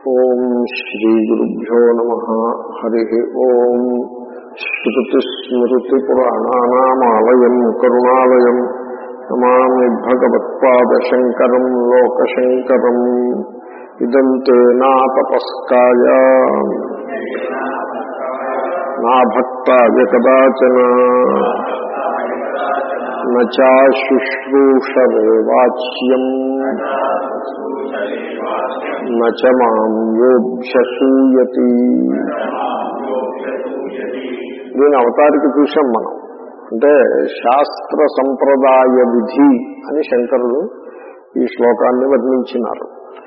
ఓం శ్రీ గురుభ్యో నమ హరి ఓం శ్రుతిస్మృతిపురాణానామాలయం కరుణాలయం నమామి భగవత్పాదశంకరం లోకశంకరం ఇదం తే నా తపస్కాయ నా భక్తాయ కదాచన నచాశుశ్రూషవే వాచ్యం నచ మాం యోభ్యసూయతి దీని అవతారికి చూసాం మనం అంటే శాస్త్ర సంప్రదాయ విధి అని శంకరులు ఈ శ్లోకాన్ని వర్ణించినారు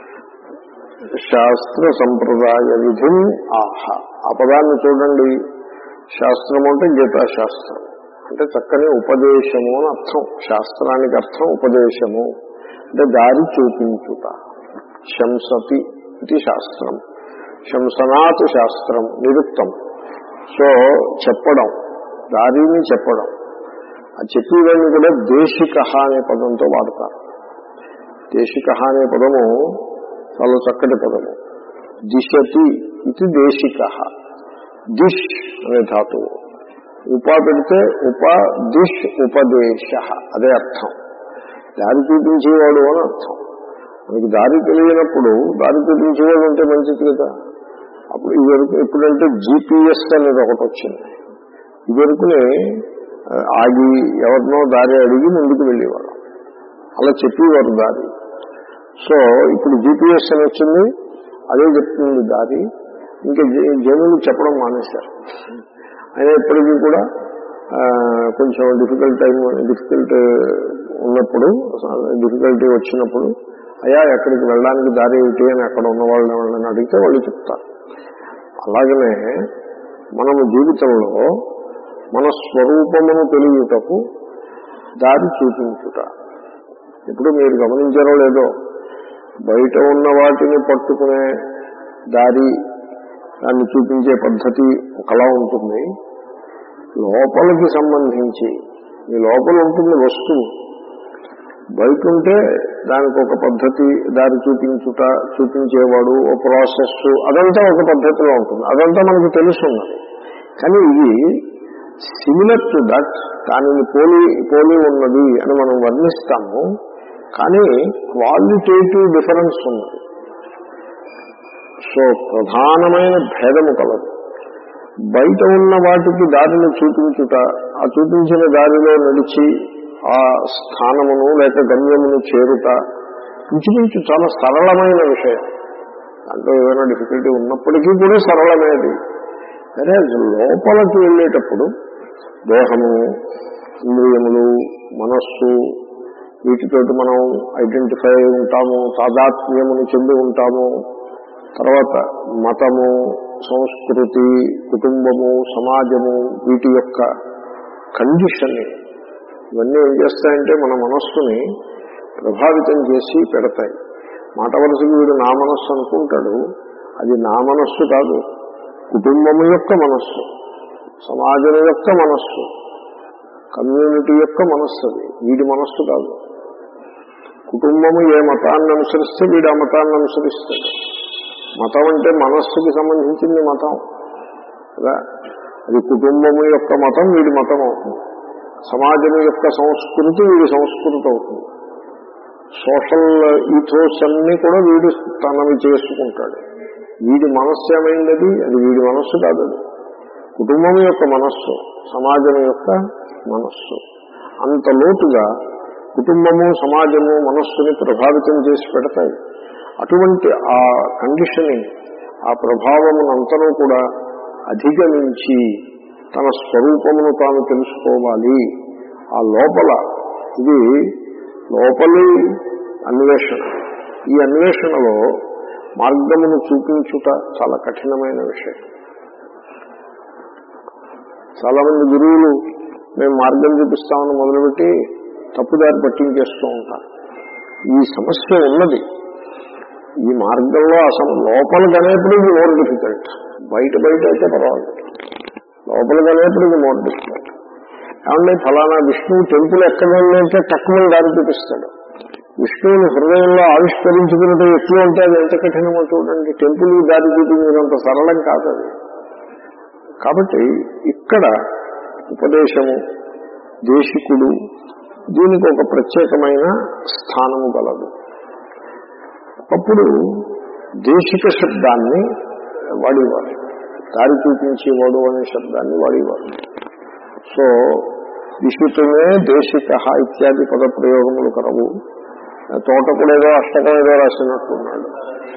శాస్త్ర సంప్రదాయ విధి ఆహ ఆ పదాన్ని చూడండి శాస్త్రము అంటే గీతాశాస్త్రం అంటే చక్కని ఉపదేశము అని అర్థం శాస్త్రానికి అర్థం ఉపదేశము అంటే దారి చూపించుట శంసతి ఇది శాస్త్రం శంసనాత్ శాస్త్రం నిరుక్తం సో చెప్పడం దారిని చెప్పడం ఆ చెప్పేదాన్ని కూడా దేశిక అనే పదంతో వాడతారు దేశిక అనే పదము చాలా చక్కటి పదము దిశతి ఇది దేశిక దిష్ అనే ధాతువు ఉప పెడితే ఉప దిష్ ఉపదేశ అదే అర్థం దారి చూపించేవాడు అని అర్థం మనకి దారి తెలియనప్పుడు దారి చూపించేవాడు ఉంటే మంచిది కదా అప్పుడు ఇదివరకు ఎప్పుడంటే జీపీఎస్ అనేది ఒకటి వచ్చింది ఇదివరకునే ఆగి ఎవరినో దారి అడిగి ముందుకు వెళ్ళేవాడు అలా చెప్పేవారు దారి సో ఇప్పుడు జీపీఎస్ అని వచ్చింది అదే చెప్తుంది దారి ఇంకా జనులు చెప్పడం మానేశారు అయినా ఇప్పటికీ కూడా కొంచెం డిఫికల్ట్ టైం డిఫికల్ట్ ఉన్నప్పుడు డిఫికల్టీ వచ్చినప్పుడు అయా ఎక్కడికి వెళ్ళడానికి దారి ఏమిటి అని అక్కడ ఉన్న వాళ్ళని వాళ్ళని అడిగితే వాళ్ళు చెప్తారు అలాగనే మనము జీవితంలో మన స్వరూపమును తెలియటకు దారి చూపించుట ఇప్పుడు మీరు గమనించారో లేదో బయట ఉన్న వాటిని పట్టుకునే దారి దాన్ని చూపించే పద్ధతి ఒకలా ఉంటుంది లోపలికి సంబంధించి ఈ లోపల ఉంటుంది వస్తువు బయట ఉంటే దానికి ఒక పద్ధతి దారి చూపించుట చూపించేవాడు ఓ ప్రాసెస్ అదంతా ఒక పద్ధతిలో ఉంటుంది అదంతా మనకు తెలుసున్నది కానీ ఇది సిమిలర్ టు దట్ దానిని పోలి పోలి ఉన్నది అని మనం వర్ణిస్తాము కానీ క్వాలిటేటివ్ డిఫరెన్స్ ఉన్నది సో ప్రధానమైన భేదము కలదు బయట ఉన్న వాటికి దారిని చూపించుట ఆ చూపించిన దారిలో నడిచి ఆ స్థానమును లేక గమ్యమును చేరుట ఇంచుమించు చాలా సరళమైన విషయం దాంట్లో ఏమైనా డిఫికల్టీ ఉన్నప్పటికీ కూడా సరళమైనది అదే లోపలికి వెళ్ళేటప్పుడు దేహము ఇంద్రియములు మనస్సు వీటితోటి మనం ఐడెంటిఫై అయి ఉంటాము తాదాత్మ్యమును చెంది ఉంటాము తర్వాత మతము సంస్కృతి కుటుంబము సమాజము వీటి యొక్క కండిషనింగ్ ఇవన్నీ ఏం చేస్తాయంటే మన మనస్సుని ప్రభావితం చేసి పెడతాయి మాట వరుసకి వీడు నా మనస్సు అనుకుంటాడు అది నా మనస్సు కాదు కుటుంబము యొక్క మనస్సు సమాజం యొక్క మనస్సు కమ్యూనిటీ యొక్క మనస్సు అది వీడి మనస్సు కాదు కుటుంబము ఏ మతాన్ని అనుసరిస్తే వీడు ఆ మతాన్ని అనుసరిస్తాడు మతం అంటే మనస్సుకి సంబంధించింది మతం కదా అది కుటుంబము యొక్క మతం వీడి మతం అవుతుంది సమాజం యొక్క సంస్కృతి వీడి సంస్కృతి అవుతుంది సోషల్ ఈథోస్ అన్ని కూడా వీడు తనవి చేసుకుంటాడు వీడి మనస్సు ఏమైంది అది వీడి మనస్సు కాదు అది కుటుంబం యొక్క మనస్సు సమాజం యొక్క మనస్సు అంత లోతుగా కుటుంబము సమాజము మనస్సుని ప్రభావితం చేసి పెడతాయి అటువంటి ఆ కండిషనింగ్ ఆ ప్రభావమునంతనూ కూడా అధిగమించి తన స్వరూపమును తాను తెలుసుకోవాలి ఆ లోపల ఇది లోపలి అన్వేషణ ఈ అన్వేషణలో మార్గమును చూపించుట చాలా కఠినమైన విషయం చాలా మంది గురువులు మేము మార్గం చూపిస్తామని మొదలుపెట్టి తప్పుదారి పట్టించేస్తూ ఉంటారు ఈ సమస్య ఉన్నది ఈ మార్గంలో అసలు లోపలికి అనేప్పుడు ఇది మోర్ డిఫికల్ట్ బయట బయట అయితే పర్వాలేదు లోపలికి అనేప్పుడు ఇది మోర్ డిఫికల్ట్ ఏమంటే ఫలానా విష్ణువు టెంపుల్ ఎక్కడంటే తక్కువ దారి చూపిస్తాడు విష్ణువుని హృదయంలో ఆవిష్కరించుకున్నట్టు ఎట్లు ఉంటే అది ఎంత కఠినమో చూడండి టెంపుల్కి దారి చూపించినంత సరళం కాదు అది కాబట్టి ఇక్కడ ఉపదేశము దేశికుడు దీనికి ఒక ప్రత్యేకమైన స్థానము గలదు అప్పుడు దేశిక శబ్దాన్ని వాడేవారు దారి చూపించేవాడు అనే శబ్దాన్ని వాడేవారు సో విశుతమే దేశిక ఇత్యాది పద ప్రయోగములు కలవు తోటకుడు ఏదో అష్టకం ఏదో రాసినట్టున్నాడు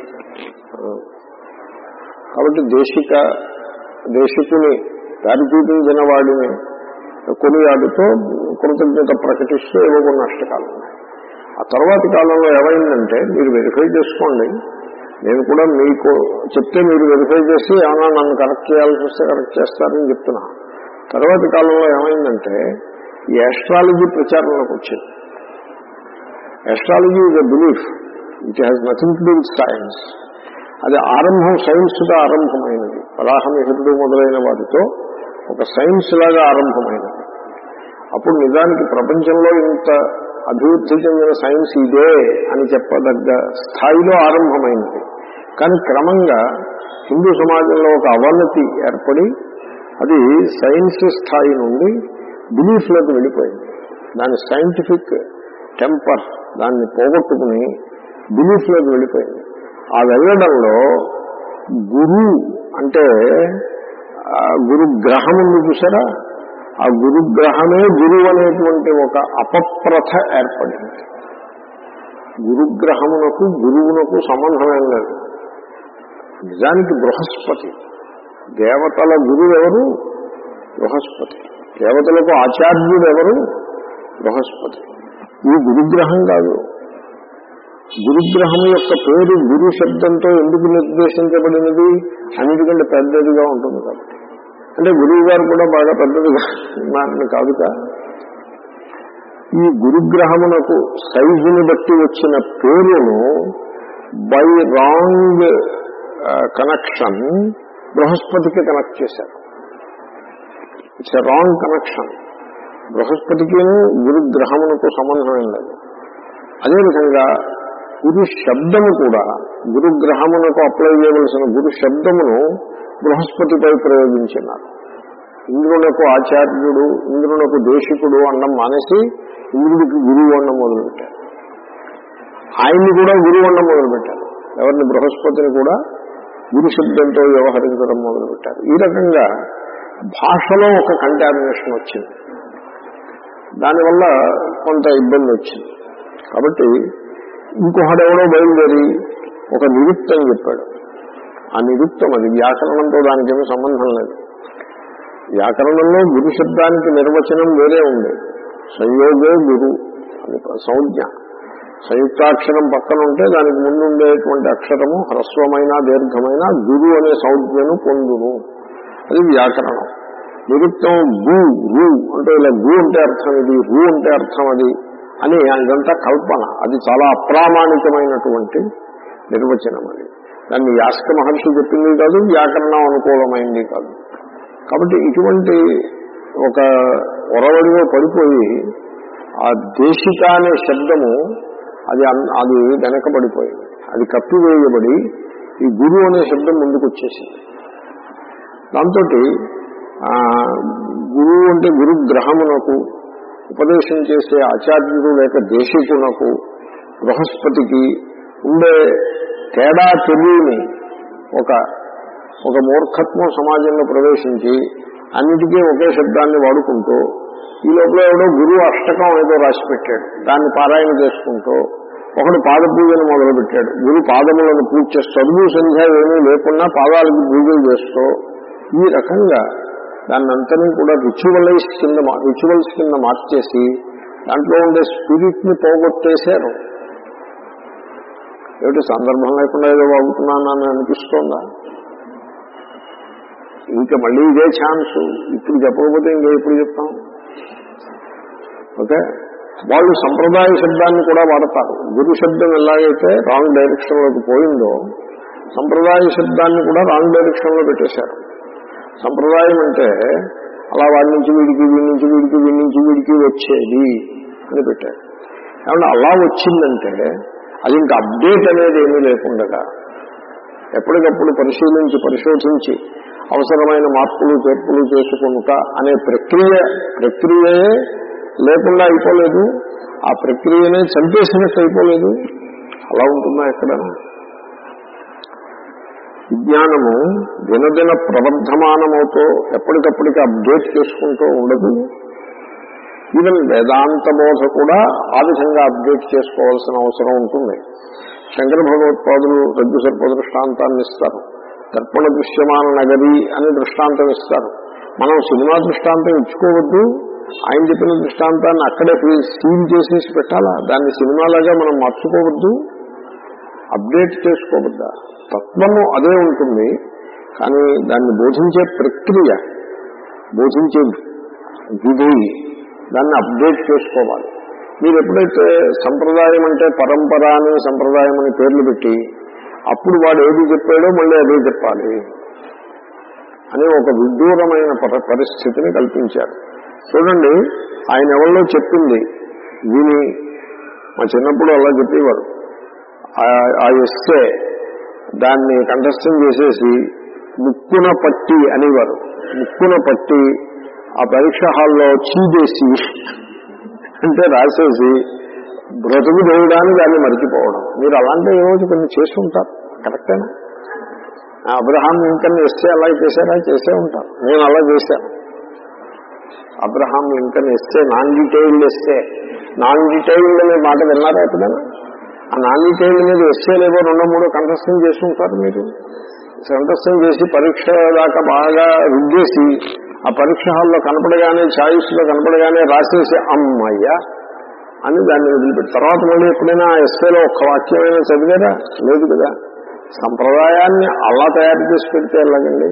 కాబట్టి దేశిక దేశికుని దారి చూపించిన వాడిని కొనియాడుతో కృతజ్ఞత ప్రకటిస్తూ ఏవో కొన్ని అష్టకాలు ఉన్నాయి ఆ తర్వాతి కాలంలో ఏమైందంటే మీరు వెరిఫై చేసుకోండి నేను కూడా మీకు చెప్తే మీరు వెరిఫై చేసి ఏమైనా నన్ను కరెక్ట్ చేయాల్సి వస్తే కరెక్ట్ చేస్తారని చెప్తున్నా తర్వాతి కాలంలో ఏమైందంటే ఈ ఆస్ట్రాలజీ ప్రచారంలోకి వచ్చింది astrology is a belief it has nothing to do with science అది ఆరంభం సైన్స్గా ఆరంభమైనది పరాహమిహిరుడు మొదలైన వాటితో ఒక సైన్స్ లాగా ఆరంభమైనది అప్పుడు నిజానికి ప్రపంచంలో ఇంత అభివృద్ధి చెందిన సైన్స్ ఇదే అని చెప్పదగ్గ స్థాయిలో ఆరంభమైంది కానీ క్రమంగా హిందూ సమాజంలో ఒక అవనతి ఏర్పడి అది సైన్స్ స్థాయి నుండి బిలీఫ్లోకి వెళ్ళిపోయింది దాని సైంటిఫిక్ టెంపర్ దాన్ని పోగొట్టుకుని బిలీఫ్లోకి వెళ్ళిపోయింది ఆ వెళ్ళడంలో గురు అంటే ఆ గురుగ్రహం ఉంది చూసారా ఆ గురుగ్రహమే గురువు అనేటువంటి ఒక అపప్రథ ఏర్పడింది గురుగ్రహమునకు గురువునకు సంబంధమేం లేదు నిజానికి బృహస్పతి దేవతల గురువు ఎవరు బృహస్పతి దేవతలకు ఆచార్యుడు ఎవరు బృహస్పతి ఈ గురుగ్రహం కాదు గురుగ్రహం యొక్క పేరు గురు శబ్దంతో ఎందుకు నిర్దేశించబడినది అన్నిటికంటే పెద్దదిగా ఉంటుంది కాబట్టి అంటే గురువు గారు కూడా బాగా పెద్దదిగా ఉన్నారని కాదుగా ఈ గురుగ్రహమునకు సైజుని బట్టి వచ్చిన పేరును బై రాంగ్ కనెక్షన్ బృహస్పతికి కనెక్ట్ చేశారు ఇట్స్ ఎ రాంగ్ కనెక్షన్ బృహస్పతికి గురుగ్రహమునకు సంబంధం లేదు అదేవిధంగా గురు శబ్దము కూడా గురుగ్రహమునకు అప్లై చేయవలసిన గురు శబ్దమును బృహస్పతిపై ప్రయోగించినారు ఇంద్రునకు ఆచార్యుడు ఇంద్రునకు దేశికుడు అన్నం మానేసి ఇంద్రుడికి గురువు అన్నం మొదలుపెట్టారు ఆయన్ని కూడా గురువు అన్నం మొదలుపెట్టారు ఎవరిని బృహస్పతిని కూడా గురు శబ్దంతో వ్యవహరించడం మొదలుపెట్టారు ఈ రకంగా భాషలో ఒక కంటామినేషన్ వచ్చింది దానివల్ల కొంత ఇబ్బంది వచ్చింది కాబట్టి ఇంకొకడెవడో బయలుదేరి ఒక నిరుక్తం చెప్పాడు ఆ నిరుక్తం అది వ్యాకరణంతో దానికేమీ సంబంధం లేదు వ్యాకరణంలో గురు శబ్దానికి నిర్వచనం వేరే ఉంది సంయోగే గురు అని సంజ్ఞ సంయుక్తాక్షరం పక్కన ఉంటే దానికి ముందు ఉండేటువంటి అక్షరము హ్రస్వమైన దీర్ఘమైన గురు అనే సంజ్ఞను పొందును అది వ్యాకరణం నిరుక్తం గు రు అంటే ఇలా గు అంటే అర్థం ఇది రు అంటే అర్థం అది అని ఇదంతా కల్పన అది చాలా అప్రామాణికమైనటువంటి నిర్వచనం అది దాన్ని యాస్క మహర్షి చెప్పింది కాదు వ్యాకరణం అనుకూలమైంది కాదు కాబట్టి ఇటువంటి ఒక ఒరవడిలో పడిపోయి ఆ దేశిక అనే శబ్దము అది అది వెనకబడిపోయింది అది కప్పివేయబడి ఈ గురువు అనే శబ్దం ముందుకు వచ్చేసింది దాంతో గురువు అంటే గురుగ్రహమునకు ఉపదేశం చేసే ఆచార్యుడు లేక దేశికునకు బృహస్పతికి ఉండే తేడా తెలియని ఒక ఒక మూర్ఖత్వం సమాజంలో ప్రవేశించి అన్నిటికీ ఒకే శబ్దాన్ని వాడుకుంటూ ఈ లోపల ఎవడో గురువు అష్టకం ఏదో రాసి పెట్టాడు దాన్ని పారాయణ చేసుకుంటూ ఒకడు పాద పూజను మొదలుపెట్టాడు గురు పాదములను పూజ చేస్తూ చదువు సంధ్య ఏమీ లేకుండా పాదాలకు పూజలు చేస్తూ ఈ రకంగా దాన్నంతని కూడా రిచువలైజ్ కింద రిచువల్స్ కింద మార్చేసి దాంట్లో ఉండే స్పిరిట్ ని పోగొట్టేశారు ఏమిటి సందర్భం లేకుండా ఏదో వాగుతున్నానని అనిపిస్తోందా ఇంకా మళ్ళీ ఇదే ఛాన్స్ ఇప్పుడు చెప్పకపోతే ఇంకా ఎప్పుడు చెప్తాం ఓకే వాళ్ళు సంప్రదాయ శబ్దాన్ని కూడా వాడతారు గురు శబ్దం ఎలాగైతే రాంగ్ డైరెక్షన్ లోకి పోయిందో సంప్రదాయ శబ్దాన్ని కూడా రాంగ్ డైరెక్షన్ లో పెట్టేశారు సంప్రదాయం అంటే అలా వాడి నుంచి వీడికి వీడి నుంచి వీడికి వీడి నుంచి వీడికి వచ్చేది అని పెట్టారు ఏమన్నా అలా వచ్చిందంటే అది ఇంకా అప్డేట్ అనేది ఏమీ లేకుండా ఎప్పటికప్పుడు పరిశీలించి పరిశోధించి అవసరమైన మార్పులు చేర్పులు చేసుకుంటా అనే ప్రక్రియ ప్రక్రియయే లేకుండా అయిపోలేదు ఆ ప్రక్రియనే చంపేసినట్టు అయిపోలేదు అలా ఉంటుందా ఎక్కడ విజ్ఞానము దినదిన ప్రవర్ధమానమవుతూ ఎప్పటికప్పటికి అప్డేట్ చేసుకుంటూ ఉండదు ఈవెన్ వేదాంత బోధ కూడా ఆ విధంగా అప్డేట్ చేసుకోవాల్సిన అవసరం ఉంటుంది శంకర భగవత్పాదులు రజ్జు సర్ప దృష్టాంతాన్ని ఇస్తారు దర్పణ దృశ్యమాన నగరి అని దృష్టాంతం ఇస్తారు మనం సినిమా దృష్టాంతం ఇచ్చుకోవద్దు ఆయన చెప్పిన దృష్టాంతాన్ని అక్కడే సీల్ చేసేసి పెట్టాలా దాన్ని సినిమాలాగా మనం మార్చుకోవద్దు అప్డేట్ చేసుకోవద్దా తత్వము అదే ఉంటుంది కానీ దాన్ని బోధించే ప్రక్రియ బోధించే విధి దాన్ని అప్డేట్ చేసుకోవాలి మీరు ఎప్పుడైతే సంప్రదాయం అంటే పరంపర అని సంప్రదాయం అని పేర్లు పెట్టి అప్పుడు వాడు ఏది చెప్పాడో మళ్ళీ అదే చెప్పాలి అని ఒక విదూరమైన పర- పరిస్థితిని కల్పించారు చూడండి ఆయన ఎవరిలో చెప్పింది విని మా చిన్నప్పుడు అలా చెప్పేవారు ఆ- ఆ ఎస్సే దాన్ని కంఠస్థం చేసేసి ముక్కున పట్టి అనేవారు ముక్కున పట్టి ఆ పరీక్ష హాల్లో చీదేసి అంటే రాసేసి బ్రతుకు దేవుడాన్ని దాన్ని మరిచిపోవడం మీరు అలాంటి ఈ రోజు కొన్ని చేసి ఉంటారు కరెక్టేనా ఆ అబ్రహాం లింకన్ ఎస్తే అలా చేశారా చేసే ఉంటారు నేను అలా చేశాను అబ్రహాం లింకన్ ఎస్తే నాన్ డీటెయిల్డ్ ఎస్తే నాన్ డీటెయిల్డ్ అనే మాట విన్నారా ఎప్పుడైనా ఆ నాన్ డీటెయిల్డ్ మీద ఎస్సేలేవో రెండో మూడో కంఠస్థం చేసి ఉంటారు మీరు కంఠస్థం చేసి పరీక్ష దాకా బాగా రుద్దేసి ఆ పరీక్ష హాల్లో కనపడగానే ఛాయిస్ లో కనపడగానే రాసేసి అమ్మయ్యా అని దాన్ని వదిలిపెట్టి తర్వాత మళ్ళీ ఎప్పుడైనా ఎస్ఏలో ఒక్క వాక్యమైనా చదివారా లేదు కదా సంప్రదాయాన్ని అలా తయారు చేసి పెడితే ఎలాగండి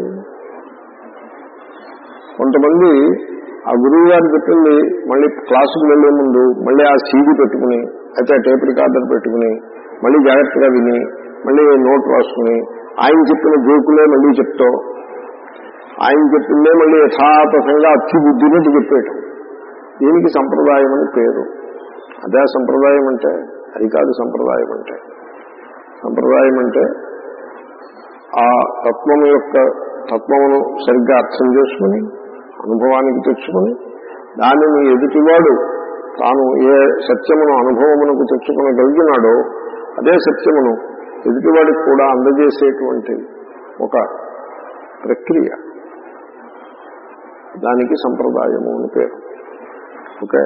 కొంతమంది ఆ గురువు గారు చెప్పింది మళ్ళీ క్లాసుకు వెళ్లే ముందు మళ్ళీ ఆ సీడీ పెట్టుకుని అయితే ఆ టేప్ రికార్డర్ పెట్టుకుని మళ్ళీ జాగ్రత్తగా విని మళ్ళీ నోట్ రాసుకుని ఆయన చెప్పిన జోకులే మళ్ళీ చెప్తూ ఆయన చెప్పిందే మళ్ళీ యథాతథంగా అతి బుద్ధినట్టు చెప్పేయటం దీనికి సంప్రదాయం అని పేరు అదే సంప్రదాయం అంటే అది కాదు సంప్రదాయం అంటే సంప్రదాయం అంటే ఆ తత్వం యొక్క తత్వమును సరిగ్గా అర్థం చేసుకుని అనుభవానికి తెచ్చుకుని దానిని ఎదుటివాడు తాను ఏ సత్యమును అనుభవమునకు తెచ్చుకునగలిగినాడో అదే సత్యమును ఎదుటివాడికి కూడా అందజేసేటువంటి ఒక ప్రక్రియ దానికి సంప్రదాయము అని పేరు ఓకే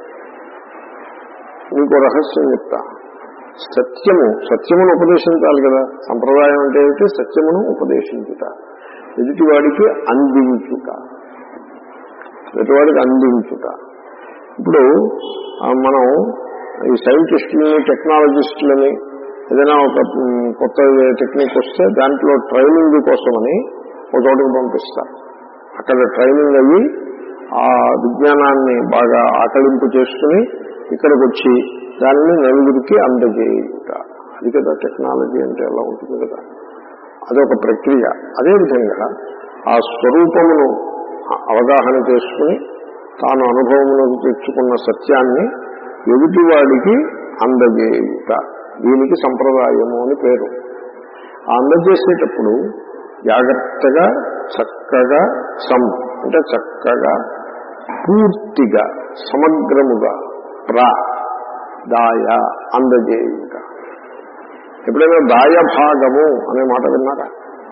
మీకు రహస్యం చెప్తా సత్యము సత్యమును ఉపదేశించాలి కదా సంప్రదాయం అంటే ఏమిటి సత్యమును ఉపదేశించుట ఎదుటివాడికి అందించుట ఎదుటివాడికి అందించుట ఇప్పుడు ఆ, మనం ఈ సైంటిస్టులని టెక్నాలజిస్టులని ఏదైనా ఒక మ్, కొత్త టెక్నిక్ వస్తే దాంట్లో ట్రైనింగ్ కోసమని ఒక చోటుకు పంపిస్తారు అక్కడ ట్రైనింగ్ అయ్యి ఆ విజ్ఞానాన్ని బాగా ఆకలింపు చేసుకుని ఇక్కడికి వచ్చి దానిని నలుగురికి అందజేయుట అది కదా టెక్నాలజీ అంటే అలా ఉంటుంది కదా అదొక ప్రక్రియ అదేవిధంగా ఆ స్వరూపమును అవగాహన చేసుకుని తాను అనుభవమునకు తెచ్చుకున్న సత్యాన్ని ఎదుటివాడికి అందజేయుట దీనికి సంప్రదాయము అని పేరు ఆ అందజేసేటప్పుడు జాగ్రత్తగా చక్కగా సం అంటే చక్కగా పూర్తిగా సమగ్రముగా ప్రా దాయ అందజేయుట ఎప్పుడైనా దాయ భాగము అనే మాట విన్నారా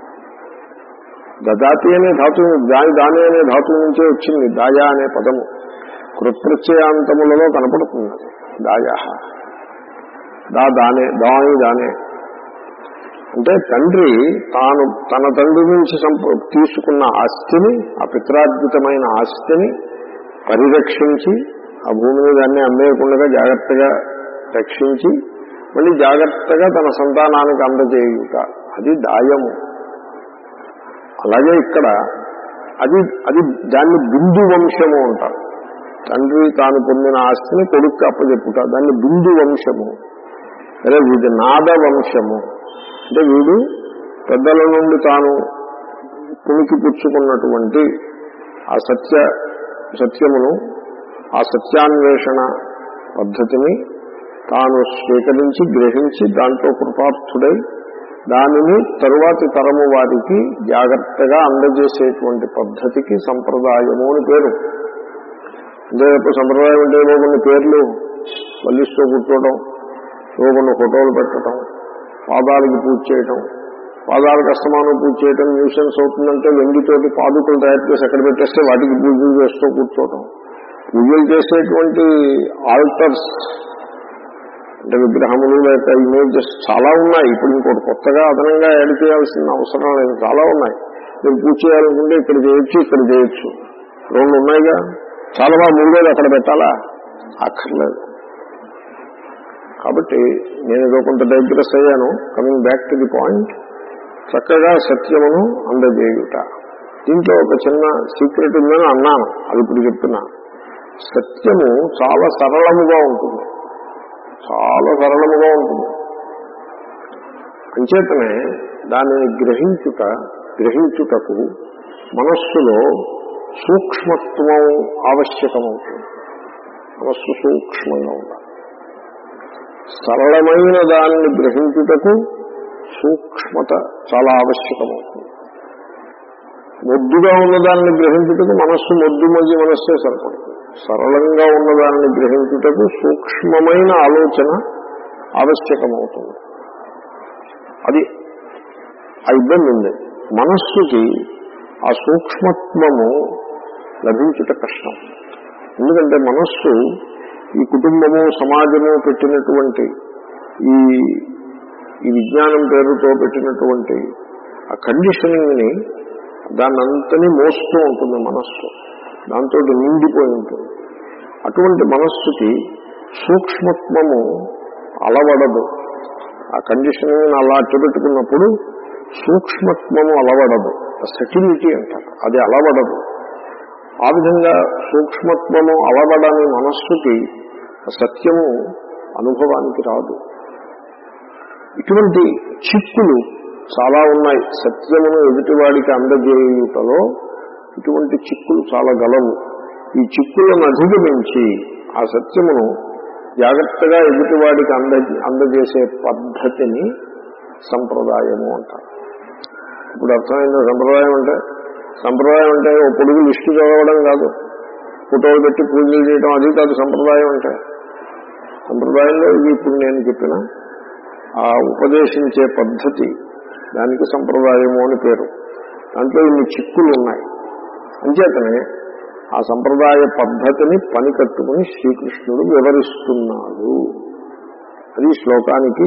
దదాతి అనే ధాతువు దాని దాని అనే ధాతువు నుంచే వచ్చింది దాయ అనే పదము కృత్ప్రత్యయాంతములలో కనపడుతుంది అది దాయ దా దానే దాని దానే అంటే తండ్రి తాను తన తండ్రి నుంచి సంప తీసుకున్న ఆస్తిని ఆ పిత్రార్జితమైన ఆస్తిని పరిరక్షించి ఆ భూమిని దాన్ని అమ్మేయకుండా జాగ్రత్తగా రక్షించి మళ్ళీ జాగ్రత్తగా తన సంతానానికి అందజేయుట అది దాయము అలాగే ఇక్కడ అది అది దాన్ని బిందు వంశము అంటారు తండ్రి తాను పొందిన ఆస్తిని కొడుకు అప్పచెప్పుట దాన్ని బిందు వంశము అదే వీడి నాద వంశము అంటే వీడు పెద్దల నుండి తాను పుణికి పుచ్చుకున్నటువంటి ఆ సత్య సత్యమును ఆ సత్యాన్వేషణ పద్ధతిని తాను స్వీకరించి గ్రహించి దాంట్లో కృతార్థుడై దానిని తరువాతి తరము వారికి జాగ్రత్తగా అందజేసేటువంటి పద్ధతికి సంప్రదాయము అని పేరు అంటే ఇప్పుడు సంప్రదాయం అంటే ఏవో కొన్ని పేర్లు వల్లిస్తూ కూర్చోవడం ఏవో కొన్ని ఫోటోలు పెట్టడం పాదాలకి పూజ చేయటం పాదాలకు అస్తమానం పూజ చేయటం న్యూసెన్స్ అవుతుందంటే వెండితోటి పాదుకలు తయారు చేసి ఎక్కడ పెట్టేస్తే వాటికి పూజలు చేస్తూ కూర్చోవటం పూజలు చేసేటువంటి ఆల్టర్స్ అంటే విగ్రహములు లేక ఇమేజెస్ చాలా ఉన్నాయి ఇప్పుడు ఇంకోటి కొత్తగా అదనంగా యాడ్ చేయాల్సిన అవసరం లేదు చాలా ఉన్నాయి మీరు పూజ చేయాలనుకుంటే ఇక్కడ చేయొచ్చు ఇక్కడ చేయొచ్చు రెండు ఉన్నాయిగా చాలా బాగా మూడోది అక్కడ పెట్టాలా అక్కర్లేదు కాబట్టి నేను ఏదో కొంత డైగ్రెస్ అయ్యాను coming back to the point చక్కగా సత్యమును అందజేయుట దీంట్లో ఒక చిన్న సీక్రెట్ ఉందని అన్నాను అది ఇప్పుడు చెప్తున్నా సత్యము చాలా సరళముగా ఉంటుంది చాలా సరళముగా ఉంటుంది అంచేతనే దానిని గ్రహించుట గ్రహించుటకు మనస్సులో సూక్ష్మత్వం ఆవశ్యకమవుతుంది మనస్సు సూక్ష్మంగా ఉండాలి సరళమైన దాన్ని గ్రహించుటకు సూక్ష్మత చాలా ఆవశ్యకమవుతుంది మొద్దుగా ఉన్నదాన్ని గ్రహించుటకు మనస్సు మొద్దు మధ్య మనస్సే సరిపడుతుంది సరళంగా ఉన్నదాన్ని గ్రహించుటకు సూక్ష్మమైన ఆలోచన ఆవశ్యకమవుతుంది అది ఆ ఇబ్బంది ఉంది మనస్సుకి ఆ సూక్ష్మత్వము లభించుట కష్టం ఎందుకంటే మనస్సు ఈ కుటుంబము సమాజము పెట్టినటువంటి ఈ ఈ విజ్ఞానం పేరుతో పెట్టినటువంటి ఆ కండిషనింగ్ ని దాన్నంతని మోస్తూ ఉంటుంది మనస్సు దాంతో నిండిపోయి ఉంటుంది అటువంటి మనస్సుకి సూక్ష్మత్వము అలవడదు ఆ కండిషనింగ్ అలా అట్టబెట్టుకున్నప్పుడు సూక్ష్మత్వము అలవడదు సెటిలిటీ అంటారు అది అలవడదు ఆ విధంగా సూక్ష్మత్వము అలవడని మనస్సుకి సత్యము అనుభవానికి రాదు ఇటువంటి చిక్కులు చాలా ఉన్నాయి సత్యమును ఎదుటివాడికి అందజేయుటలో ఇటువంటి చిక్కులు చాలా గలవు ఈ చిక్కులను అధిగమించి ఆ సత్యమును జాగ్రత్తగా ఎదుటివాడికి అంద అందజేసే పద్ధతిని సంప్రదాయము అంటారు ఇప్పుడు అర్థమైంది సంప్రదాయం అంటే సంప్రదాయం అంటే ఓ పొడుగు లిస్టు చదవడం కాదు ఫోటోలు పెట్టి పూజలు చేయడం అది కాదు సంప్రదాయం అంటే సంప్రదాయంలో ఇది ఇప్పుడు నేను చెప్పిన ఆ ఉపదేశించే పద్ధతి దానికి సంప్రదాయము అని పేరు దాంట్లో ఇన్ని చిక్కులు ఉన్నాయి అంచేతనే ఆ సంప్రదాయ పద్ధతిని పని కట్టుకుని శ్రీకృష్ణుడు వివరిస్తున్నాడు అది శ్లోకానికి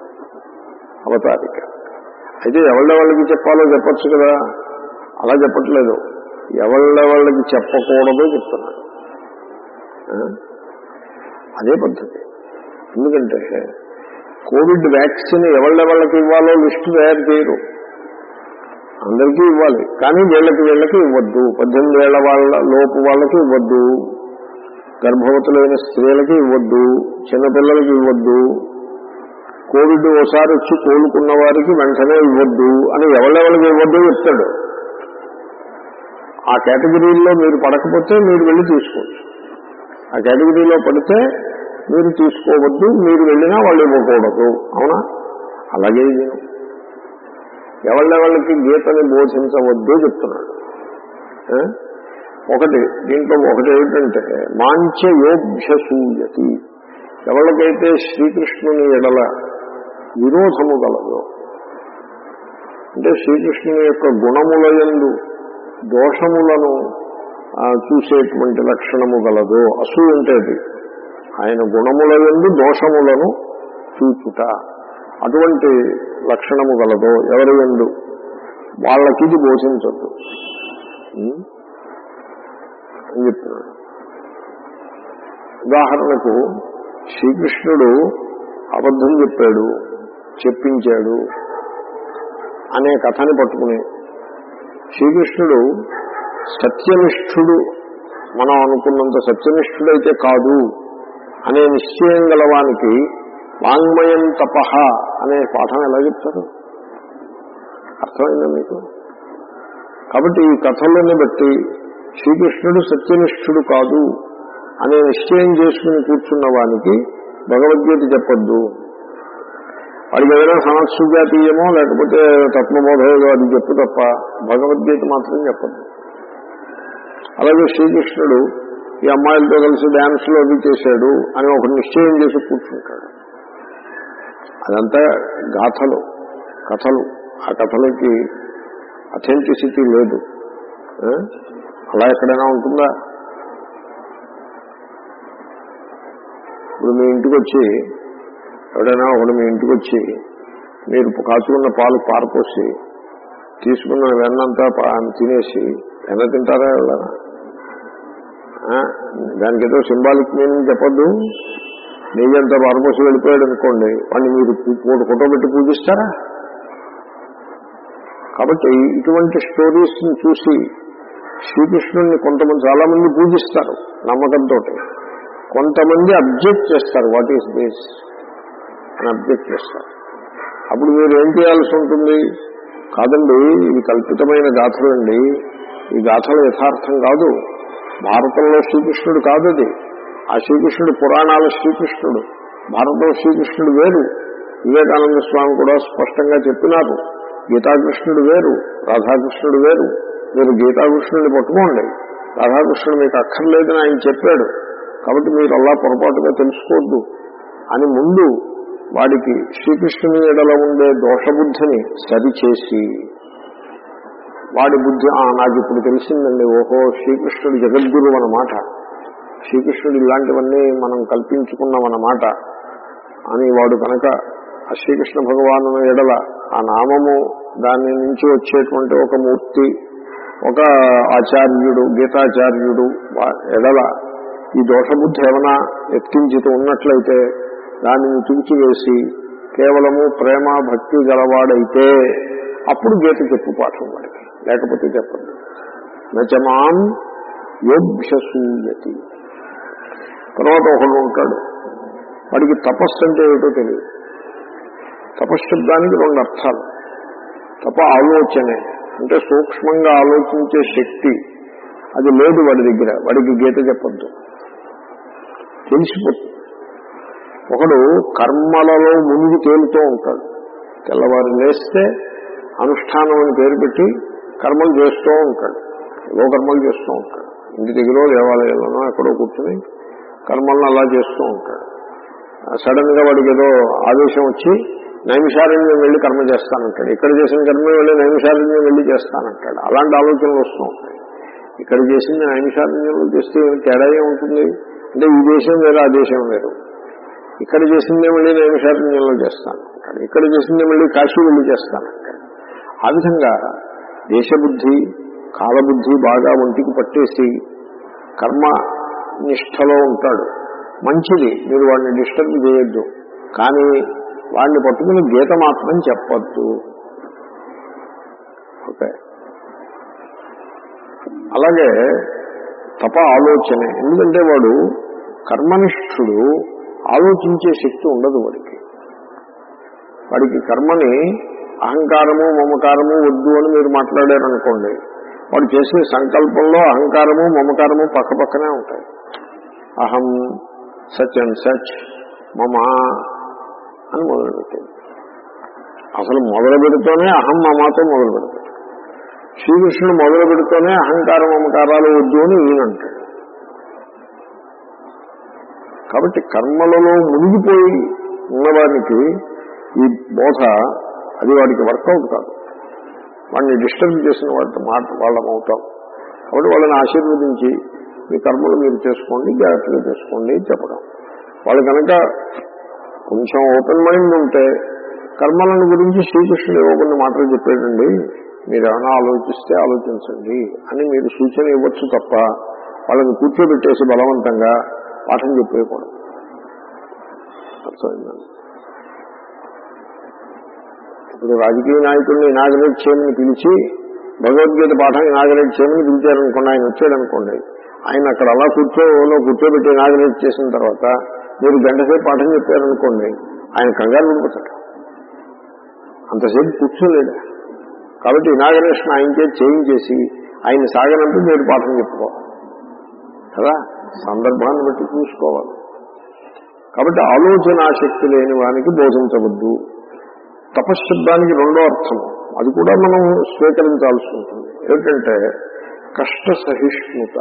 అవతారిక అయితే ఎవళ్ళెవళ్ళకి చెప్పాలో చెప్పచ్చు కదా అలా చెప్పట్లేదు ఎవళ్ళెవళ్ళకి చెప్పకూడదో చెప్తున్నాడు ఆ? అదే పద్ధతి ఎందుకంటే కోవిడ్ వ్యాక్సిన్ ఎవళ్ళెవళ్ళకి ఇవ్వాలో లిస్టు తయారు చేయరు అందరికీ ఇవ్వాలి కానీ వీళ్ళకి వీళ్ళకి ఇవ్వద్దు పద్దెనిమిది ఏళ్ల వాళ్ళ లోపు వాళ్ళకి ఇవ్వద్దు గర్భవతులైన స్త్రీలకి ఇవ్వద్దు చిన్నపిల్లలకి ఇవ్వద్దు కోవిడ్ ఓసారి వచ్చి కోలుకున్న వారికి వెంటనే ఇవ్వద్దు అని ఎవరెవరికి ఇవ్వద్దు చెప్తాడు ఆ కేటగిరీలో మీరు పడకపోతే మీరు వెళ్ళి తీసుకోవచ్చు ఆ కేటగిరీలో పడితే మీరు తీసుకోవద్దు మీరు వెళ్ళినా వాళ్ళు ఇవ్వకూడదు అవునా అలాగే ఇది ఎవళ్ళెవళ్ళకి గీతని బోధించవద్దు చెప్తున్నాడు ఆ? ఒకటి దీంట్లో ఒకటి ఏమిటంటే మాంచయోభ్యసూయతి ఎవరికైతే శ్రీకృష్ణుని ఎడల విరోధము గలదో అంటే శ్రీకృష్ణుని యొక్క గుణములయందు దోషములను ఆ, చూసేటువంటి లక్షణము గలదో అసూయ అంటే అది ఆయన గుణములయందు దోషములను చూచుట అటువంటి లక్షణము గలదో ఎవరి ఎందు వాళ్ళకి ఇది బోధించద్దు ఉం? అని చెప్తున్నాడు ఉదాహరణకు శ్రీకృష్ణుడు అబద్ధం చెప్పాడు చెప్పించాడు అనే కథని పట్టుకుని శ్రీకృష్ణుడు సత్యనిష్ఠుడు మనం అనుకున్నంత సత్యనిష్ఠుడైతే కాదు అనే నిశ్చయం గలవానికి వాంగ్మయం తపహ అనే పాఠం ఎలా చెప్తారు అర్థమైందా మీకు కాబట్టి ఈ కథలను బట్టి శ్రీకృష్ణుడు సత్యనిష్ఠుడు కాదు అనే నిశ్చయం చేసుకుని కూర్చున్న వానికి భగవద్గీత చెప్పొద్దు వాడికి ఏదైనా సమస్సుజాతీయమో లేకపోతే తత్వబోధ ఏదో అది చెప్పు తప్ప భగవద్గీత మాత్రం చెప్పద్దు అలాగే శ్రీకృష్ణుడు ఈ అమ్మాయిలతో కలిసి డ్యాన్స్లో అది చేశాడు అని ఒక నిశ్చయం చేసి కూర్చుంటాడు అదంతా గాథలు కథలు ఆ కథలకి అథెంటిసిటీ లేదు ఆ? అలా ఎక్కడైనా ఉంటుందా ఇప్పుడు మీ ఇంటికి వచ్చి ఎవడైనా ఒకడు మీ ఇంటికి వచ్చి మీరు కాచుకున్న పాలు పారపోసి తీసుకున్న వెన్నంతా పా- తినేసి వెన్న తింటారా ఎవరైనా ఆ? దానికి ఏదో సింబాలిక్ మీనింగ్ చెప్పొద్దు నెయ్యంతా పారపోసి వెళ్ళిపోయాడు అనుకోండి వాడిని మీరు మూడు ఫోటో పెట్టి పూజిస్తారా కాబట్టి ఇటువంటి స్టోరీస్ ని చూసి శ్రీకృష్ణుడిని కొంతమంది చాలా మంది పూజిస్తారు నమ్మకంతో కొంతమంది అబ్జెక్ట్ చేస్తారు వాట్ ఈస్ దిస్ అని అబ్జెక్ట్ చేస్తారు అప్పుడు మీరు ఏం చేయాల్సి ఉంటుంది కాదండి ఇది కల్పితమైన గాథలు అండి ఈ గాథలు యథార్థం కాదు భారతంలో శ్రీకృష్ణుడు కాదు అది ఆ శ్రీకృష్ణుడు పురాణాల శ్రీకృష్ణుడు భారతంలో శ్రీకృష్ణుడు వేరు వివేకానంద స్వామి కూడా స్పష్టంగా చెప్పినారు గీతాకృష్ణుడు వేరు రాధాకృష్ణుడు వేరు మీరు గీతాకృష్ణుడిని పట్టుకోండి రాధాకృష్ణుడు మీకు అక్కర్లేదని ఆయన చెప్పాడు కాబట్టి మీరు అలా పొరపాటుగా తెలుసుకోవద్దు అని ముందు వాడికి శ్రీకృష్ణుని ఎడల ఉండే దోషబుద్ధిని సరిచేసి వాడి బుద్ధి "ఆ, నాకు ఇప్పుడు తెలిసిందండి ఓహో శ్రీకృష్ణుడు జగద్గురు అన్నమాట శ్రీకృష్ణుడు ఇలాంటివన్నీ మనం కల్పించుకున్నామన్నమాట అని వాడు కనుక ఆ శ్రీకృష్ణ భగవాను ఎడల ఆ నామము దాని నుంచి వచ్చేటువంటి ఒక మూర్తి ఒక ఆచార్యుడు గీతాచార్యుడు వా- ఎడల ఈ దోషబుద్ధి ఏమైనా ఎత్తించితూ ఉన్నట్లయితే దానిని తుడిచివేసి కేవలము ప్రేమ భక్తి గలవాడైతే అప్పుడు గీత చెప్పు పాఠం వాడికి లేకపోతే చెప్పండి నచమాం యోభ్యసూయతి తర్వాత ఒకడు ఉంటాడు వాడికి తపస్సు అంటే ఏమిటో తెలియదు తపశ్శబ్దానికి రెండు అర్థాలు తప ఆలోచనే అంటే సూక్ష్మంగా ఆలోచించే శక్తి అది లేదు వాడి దగ్గర వాడికి గీత చెప్పద్దు తెలిసిపోతుంది ఒకడు కర్మలలో మునిగి తేలుతూ ఉంటాడు తెల్లవారు లేస్తే అనుష్ఠానం అని పేరు పెట్టి కర్మలు చేస్తూ ఉంటాడు ఏవో కర్మలు చేస్తూ ఉంటాడు ఇంటి దగ్గర దేవాలయంలోనో ఎక్కడో కూర్చుని కర్మలను అలా చేస్తూ ఉంటాడు సడన్ గా వాడికి ఏదో ఆదేశం వచ్చి నైమిషారణ్యం వెళ్ళి కర్మ చేస్తానంటాడు ఇక్కడ చేసిన కర్మ వెళ్ళి నైమిషారణ్యం వెళ్ళి చేస్తానంటాడు అలాంటి ఆలోచనలు వస్తూ ఉంటాయి ఇక్కడ చేసింది నైమిషారణ్యంలో చేస్తే తేడా ఉంటుంది అంటే ఈ దేశం వేరు ఆ దేశం వేరు ఇక్కడ చేసిందే మళ్ళీ నైమిషారణ్యంలో చేస్తాను అంటాడు ఇక్కడ చేసిందే మళ్ళీ కాశీ వెళ్ళి చేస్తానంటాడు ఆ విధంగా దేశబుద్ధి కాలబుద్ధి బాగా ఒంటికి పట్టేసి కర్మ నిష్టలో ఉంటాడు మంచిది మీరు వాడిని డిస్టర్బ్ చేయొద్దు కానీ వాడిని పట్టుకుని గీత మాత్రం చెప్పద్దు ఓకే అలాగే తప ఆలోచనే ఎందుకంటే వాడు కర్మనిష్ఠుడు ఆలోచించే శక్తి ఉండదు వాడికి వాడికి కర్మని అహంకారము మమకారము వద్దు అని మీరు మాట్లాడారనుకోండి వాడు చేసే సంకల్పంలో అహంకారము మమకారము పక్క పక్కనే ఉంటాయి అహం సచ్ అండ్ సచ్ మమ అని మొదలుపెట్టింది అసలు మొదలు పెడుతూనే అహం మమాతో మొదలు పెడతాడు శ్రీకృష్ణుడు మొదలు పెడుతూనే అహంకారం మమకారాలు వద్దు అని ఈయనంటాడు కాబట్టి కర్మలలో మునిగిపోయి ఉన్నవానికి ఈ బోధ అది వాడికి వర్కౌట్ కాదు వాడిని డిస్టర్బ్ చేసిన వాటి మాట వాళ్ళం అవుతాం కాబట్టి వాళ్ళని ఆశీర్వదించి మీ కర్మలు మీరు చేసుకోండి జాగ్రత్తగా చేసుకోండి చెప్పడం వాళ్ళు కనుక కొంచెం ఓపెన్ మైండ్ ఉంటే కర్మలను గురించి శ్రీకృష్ణుడు ఏవో కొన్ని మాటలు చెప్పాడండి మీరు ఏమైనా ఆలోచిస్తే ఆలోచించండి అని మీరు సూచన ఇవ్వచ్చు తప్ప వాళ్ళని కూర్చోబెట్టేసి బలవంతంగా పాఠం చెప్పేయకూడదు అర్థమైందండి ఇప్పుడు రాజకీయ నాయకుడిని ఇనాగరేట్ చేయమని పిలిచి భగవద్గీత పాఠం ఇనాగరేట్ చేయమని పిలిచారనుకోండి ఆయన వచ్చాడనుకోండి ఆయన అక్కడ అలా కూర్చోలో కూర్చోబెట్టి ఇనాగరేట్ చేసిన తర్వాత మీరు గంటసేపు పాఠం చెప్పారనుకోండి ఆయన కంగారు పడిపోతాడు అంతసేపు కూర్చోలేడు కాబట్టి ఇనాగరేషన్ ఆయన చేసి చేయించేసి ఆయన సాగనంటూ మీరు పాఠం చెప్పుకోవాలి కదా సందర్భాన్ని బట్టి చూసుకోవాలి కాబట్టి ఆలోచనా శక్తి లేని వానికి బోధించవద్దు తపశ్శబ్దానికి రెండో అర్థం అది కూడా మనం స్వీకరించాల్సి ఉంటుంది ఏమిటంటే కష్ట సహిష్ణుత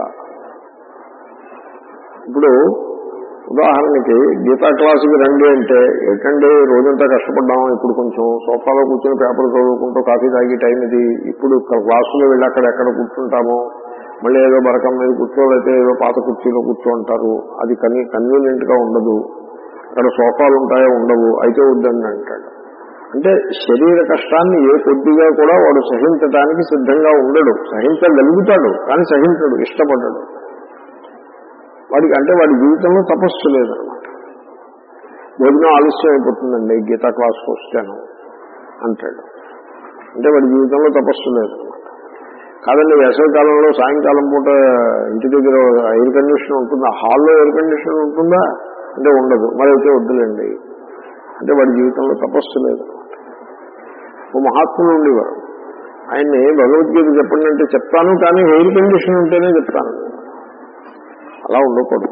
ఇప్పుడు ఉదాహరణకి గీతా క్లాసుకి రండి అంటే ఏంటంటే రోజంతా కష్టపడ్డాం ఇప్పుడు కొంచెం సోఫాలో కూర్చొని పేపర్ చదువుకుంటూ కాఫీ తాగి టైం ఇది ఇప్పుడు క్లాసులో వెళ్ళి అక్కడ ఎక్కడ కూర్చుంటామో మళ్ళీ ఏదో బరకం మీద కూర్చోలేతే ఏదో పాత కుర్చీలో కూర్చోంటారు అది కన్వీ కన్వీనియంట్ గా ఉండదు అక్కడ సోఫాలు ఉంటాయో ఉండవు అయితే వద్దండి అంటాడు అంటే శరీర కష్టాన్ని ఏ కొద్దిగా కూడా వాడు సహించడానికి సిద్ధంగా ఉండడు సహించగలుగుతాడు కానీ సహించడు ఇష్టపడ్డాడు వాడికి అంటే వాడి జీవితంలో తపస్సు లేదనమాట భోజనం ఆలస్యం అయిపోతుందండి గీతా క్లాస్కి వస్తాను అంటాడు అంటే వాడి జీవితంలో తపస్సు లేదనమాట కాదండి వేసవికాలంలో సాయంకాలం పూట ఇంటి దగ్గర ఎయిర్ కండిషన్ ఉంటుందా హాల్లో ఎయిర్ కండిషన్ ఉంటుందా అంటే ఉండదు మరి అయితే వద్దులేండి అంటే వాడి జీవితంలో తపస్సు లేదు ఓ మహాత్ములు ఉండేవారు ఆయన్ని భగవద్గీత చెప్పండి అంటే చెప్తాను కానీ ఎయిర్ కండిషన్ ఉంటేనే చెప్తాను అలా ఉండకూడదు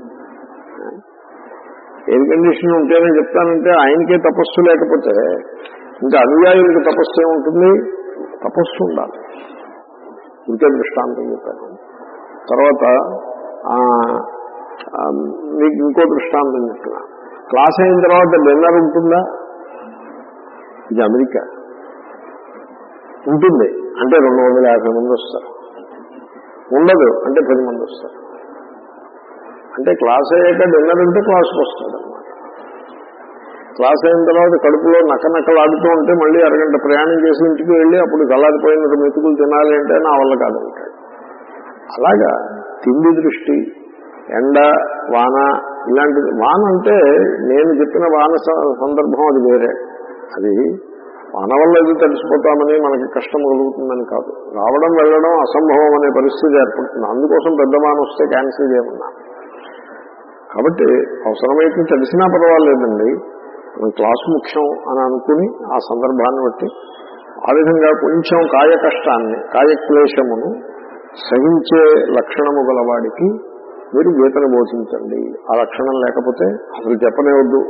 ఎయిర్ కండిషన్ ఉంటేనే చెప్తానంటే ఆయనకే తపస్సు లేకపోతే ఇంకా అనుయాయులకు తపస్సు ఏముంటుంది తపస్సు ఉండాలి ఇంకే దృష్టాంతం చెప్పాను తర్వాత ఆ, ఆ, మీకు ఇంకో దృష్టాంతం చెప్తున్నా క్లాస్ అయిన తర్వాత డిన్నర్ ఉంటుందా ఇది అమెరికా ఉంటుంది అంటే రెండు వందల యాభై మంది వస్తారు ఉండదు అంటే పది మంది వస్తారు అంటే క్లాస్ అయ్యాక డిన్నర్ అంటే క్లాస్కి వస్తాడు అనమాట క్లాస్ అయిన తర్వాత కడుపులో నక్కనక్కలాడుతూ ఉంటే మళ్ళీ అరగంట ప్రయాణం చేసి ఇంటికి వెళ్ళి అప్పుడు గల్లారిపోయిన మెతుకులు తినాలి అంటే నా వల్ల కాదంటాడు అలాగా తిండి దృష్టి ఎండ వాన ఇలాంటిది వాన అంటే నేను చెప్పిన వాన స- సందర్భం అది వేరే అది వాన వల్ల ఇది తడిసిపోతామని మనకి కష్టం కలుగుతుందని కాదు రావడం వెళ్ళడం అసంభవం అనే పరిస్థితి ఏర్పడుతుంది అందుకోసం పెద్ద వాన వస్తే క్యాన్సిల్ చేయమన్నా కాబట్టి అవసరమైతే తెలిసినా పర్వాలేదండి మన క్లాసు ముఖ్యం అని అనుకుని ఆ సందర్భాన్ని బట్టి ఆ విధంగా కొంచెం కాయ కష్టాన్ని కాయక్లేశమును సహించే లక్షణము గలవాడికి మీరు గీతను బోధించండి ఆ లక్షణం లేకపోతే అసలు చెప్పనే వద్దు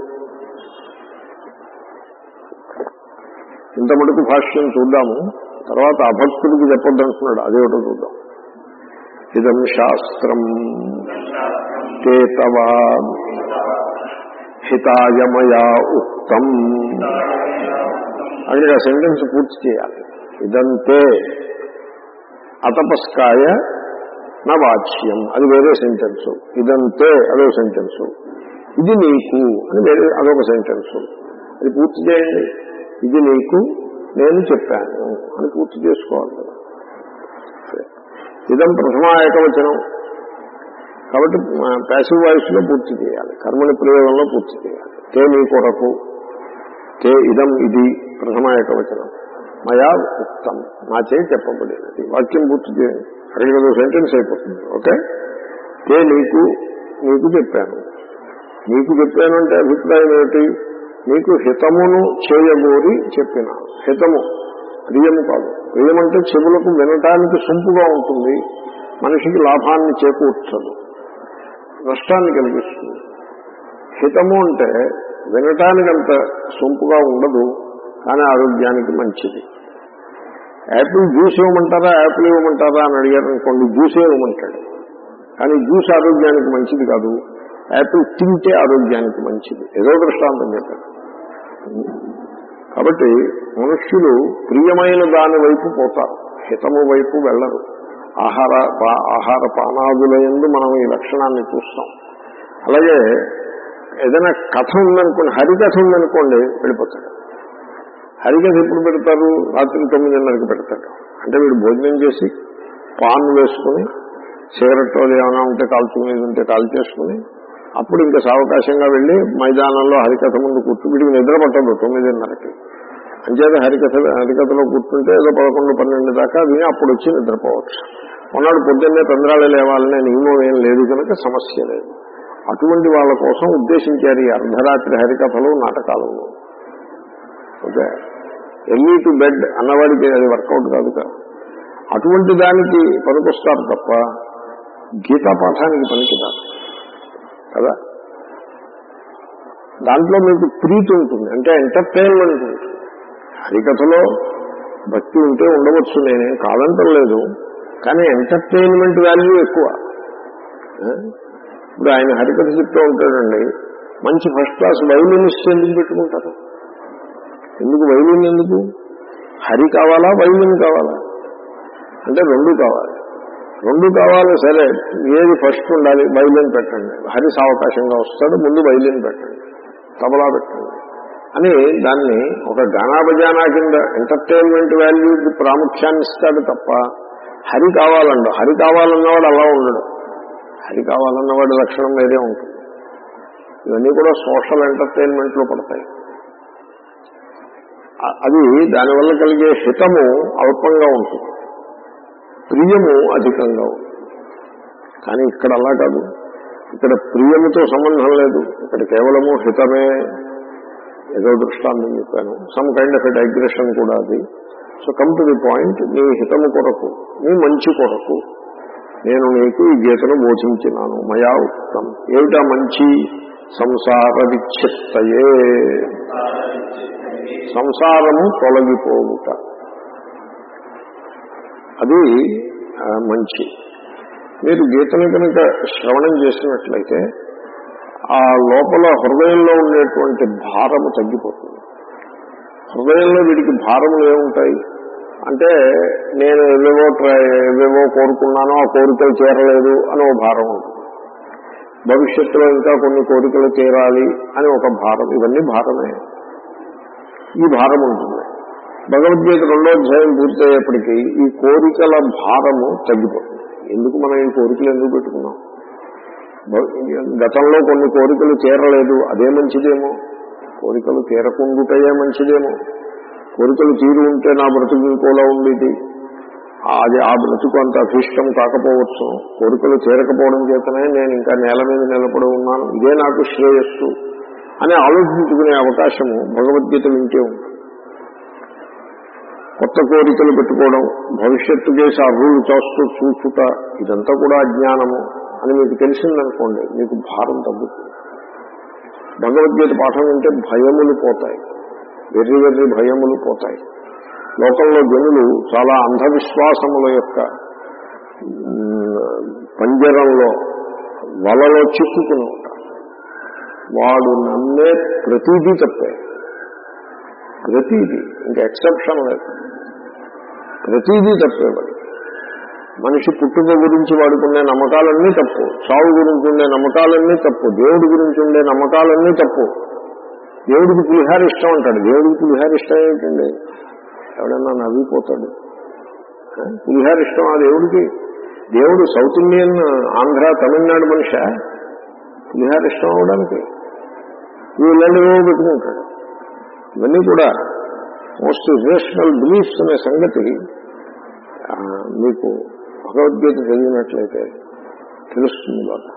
ఇంత మటుకు భాష్యం చూద్దాము తర్వాత అభక్తుడికి చెప్పొద్దు అంటున్నాడు అదేమిటో చూద్దాం ఇదం శాస్త్రం తేతవా హితాయమయా ఉక్తం అక్కడ సెంటెన్స్ పూర్తి చేయాలి ఇదంతే అతపస్కాయ నా వాచ్యం అది వేరే సెంటెన్స్ ఇదంతే అదో సెంటెన్స్ ఇది నీకు అని వేరే అదొక సెంటెన్స్ అది పూర్తి చేయండి ఇది నీకు నేను చెప్పాను అని పూర్తి చేసుకోవాలి కదా ఇదం ప్రథమ ఏకవచనం కాబట్టి ప్యాసివ్ వాయిస్ లో పూర్తి చేయాలి కర్మని ప్రయోగంలో పూర్తి చేయాలి తే నీ కొరకు తే ఇదం ఇది ప్రథమ ఏకవచనం మయా ఉక్తం నా చేయి చెప్పబడినది వాక్యం పూర్తి చేయండి అక్కడికి ఏదో సెంటెన్స్ అయిపోతుంది ఓకే తే నీకు నీకు చెప్పాను నీకు చెప్పాను అంటే అభిప్రాయం ఏమిటి నీకు హితమును చేయగోరి చెప్పిన హితము ప్రియము కాదు ప్రియమంటే చెవులకు వినటానికి సొంపుగా ఉంటుంది మనిషికి లాభాన్ని చేకూర్చదు నష్టాన్ని కలిగిస్తుంది హితము అంటే వినటానికి అంత సొంపుగా ఉండదు కానీ ఆరోగ్యానికి మంచిది యాపిల్ జ్యూస్ ఇవ్వమంటారా యాపిల్ ఇవ్వమంటారా అని అడిగారు అనుకోండి జ్యూసే ఇవ్వమంటాడు కానీ జ్యూస్ ఆరోగ్యానికి మంచిది కాదు యాపిల్ తింటే ఆరోగ్యానికి మంచిది ఏదో దృష్టాంతం చెప్పారు కాబట్టి మనుష్యులు ప్రియమైన దాని వైపు పోతారు హితము వైపు వెళ్ళరు ఆహార పా- ఆహార పానాదుల ఎందు మనం ఈ లక్షణాన్ని చూస్తాం అలాగే ఏదైనా కథ ఉందనుకోండి హరికథ ఉందనుకోండి వెళ్ళిపోతాడు హరికథ ఎప్పుడు పెడతారు రాత్రి తొమ్మిదిన్నరకి పెడతాడు అంటే వీడు భోజనం చేసి పాన్ వేసుకుని సిగరెట్ అది ఏమైనా ఉంటే కాల్చుకునేది ఉంటే కాల్ చేసుకుని అప్పుడు ఇంకా సావకాశంగా వెళ్ళి మైదానంలో హరికథ ముందు కూర్చు వీడికి నిద్ర పట్టదు తొమ్మిదిన్నరకి అంచేత హరికథ హరికథలో కూర్చుంటే ఏదో పదకొండు పన్నెండు దాకా విని అప్పుడు వచ్చి నిద్రపోవచ్చు మొన్నటి పొద్దున్నే తొందరగా లేవాలనే నియమం ఏం లేదు కనుక సమస్య లేదు అటువంటి వాళ్ళ కోసం ఉద్దేశించారు ఈ అర్ధరాత్రి హరికథలు నాటకాలు ఓకే ఎర్లీ టు బెడ్ అన్నవాడికి అది వర్కౌట్ కాదు కదా అటువంటి దానికి పనికొస్తారు తప్ప గీతా పాఠానికి పనికిరాదు కదా దాంట్లో మీకు ప్రీతి ఉంటుంది అంటే ఎంటర్టైన్మెంట్ ఉంటుంది హరికథలో భక్తి ఉంటే ఉండవచ్చు నేనేం కాదంటలేదు కానీ ఎంటర్టైన్మెంట్ వాల్యూ ఎక్కువ ఆ? ఇప్పుడు ఆయన హరికథ చెప్తూ ఉంటాడండి మంచి ఫస్ట్ క్లాస్ వైలినిస్ట్ ఎందుకు పెట్టుకుంటారు ఎందుకు వైలిన్ ఎందుకు హరి కావాలా వైలిన్ కావాలా అంటే రెండు కావాలి రెండు కావాలి సరే ఏది ఫస్ట్ ఉండాలి వైలిన్ పెట్టండి హరి సావకాశంగా వస్తాడు ముందు వైలిన్ పెట్టండి తబలా పెట్టండి అని దాన్ని ఒక గానాభజానా కింద ఎంటర్టైన్మెంట్ వాల్యూకి ప్రాముఖ్యాన్ని ఇస్తాడు తప్ప హరి కావాలండ హరి కావాలన్నవాడు అలా ఉండడు హరి కావాలన్నవాడి లక్షణం వేరే ఉంటుంది ఇవన్నీ కూడా సోషల్ ఎంటర్టైన్మెంట్ లో పడతాయి అ- అది దానివల్ల కలిగే హితము అల్పంగా ఉంటుంది ప్రియము అధికంగా ఉంటుంది కానీ ఇక్కడ అలా కాదు ఇక్కడ ప్రియముతో సంబంధం లేదు ఇక్కడ కేవలము హితమే ఏదో దృష్టాంతం చెప్పాను some kind of a digression కూడా అది so come to the point నీ హితము కొరకు నీ మంచి కొరకు నేను నీకు ఈ గీతను బోధించినాను మయా ఉక్తం ఏమిటా మంచి సంసార విచ్ఛిత్తయే సంసారము తొలగిపోవుట అది ఆ, మంచి మీరు గీతను కనుక శ్రవణం చేసినట్లయితే ఆ లోపల హృదయంలో ఉండేటువంటి భారము తగ్గిపోతుంది హృదయంలో వీడికి భారములు ఏముంటాయి అంటే నేను ఏవేవో ట్రై ఏవేవో కోరుకున్నానో ఆ కోరికలు తీరలేదు అని ఒక భారం ఉంటుంది భవిష్యత్తులో ఇంకా కొన్ని కోరికలు తీరాలి అని ఒక భారం ఇవన్నీ భారమే ఈ భారం ఉంటుంది భగవద్గీత రెండో అధ్యాయం పూర్తయ్యేప్పటికీ ఈ కోరికల భారము తగ్గిపోతుంది ఎందుకు మనం ఈ కోరికలు ఎందుకు పెట్టుకున్నాం భ- గతంలో కొన్ని కోరికలు తీరలేదు అదే మంచిదేమో కోరికలు తీరకుండుటయే మంచిదేమో కోరికలు తీరు ఉంటే నా బ్రతుకు ఇంకోలా ఉండేది అది ఆ బ్రతుకు అంత అభీష్టం కాకపోవచ్చు కోరికలు తీరకపోవడం చేతనే నేను ఇంకా నేల మీద నిలబడి ఉన్నాను ఇదే నాకు శ్రేయస్సు అని ఆలోచించుకునే అవకాశము భగవద్గీత వింటే ఉంటుంది కొత్త కోరికలు పెట్టుకోవడం భవిష్యత్తు చేసి ఆ రూలు చూస్తూ చూచుట ఇదంతా కూడా అజ్ఞానము అని మీకు తెలిసిందనుకోండి మీకు భారం తగ్గుతుంది భగవద్గీత పాఠం వింటే భయములు పోతాయి వెర్రి వెర్రి భయములు పోతాయి లోకంలో జనులు చాలా అంధవిశ్వాసముల యొక్క మ్, పంజరంలో వలలో చిక్కుకుని ఉంటారు వాడు నమ్మే ప్రతిదీ తప్పే ప్రతిదీ ఇంకా ఎక్సెప్షన్ లేదు ప్రతిదీ తప్పేవాడు మనిషి పుట్టుక గురించి వాడుకునే నమ్మకాలన్నీ తప్పు చావు గురించి ఉండే నమ్మకాలన్నీ తప్పు దేవుడి గురించి ఉండే నమ్మకాలన్నీ తప్పు దేవుడికి పులిహార ఇష్టం అంటాడు దేవుడికి పులిహార ఇష్టం ఏమిటండి ఎవడన్నా నవ్విపోతాడు ఆ? పులిహార ఇష్టం ఆ దేవుడికి దేవుడు సౌత్ ఇండియన్ ఆంధ్ర తమిళనాడు మనిష పులిహార ఇష్టం అవడానికి వీళ్ళనివో పెట్టుకుంటాడు ఇవన్నీ కూడా మోస్ట్ ఇరేషనల్ బిలీఫ్స్ అనే సంగతి ఆ, మీకు భగవద్గీత చదివినట్లయితే తెలుస్తుంది బాగా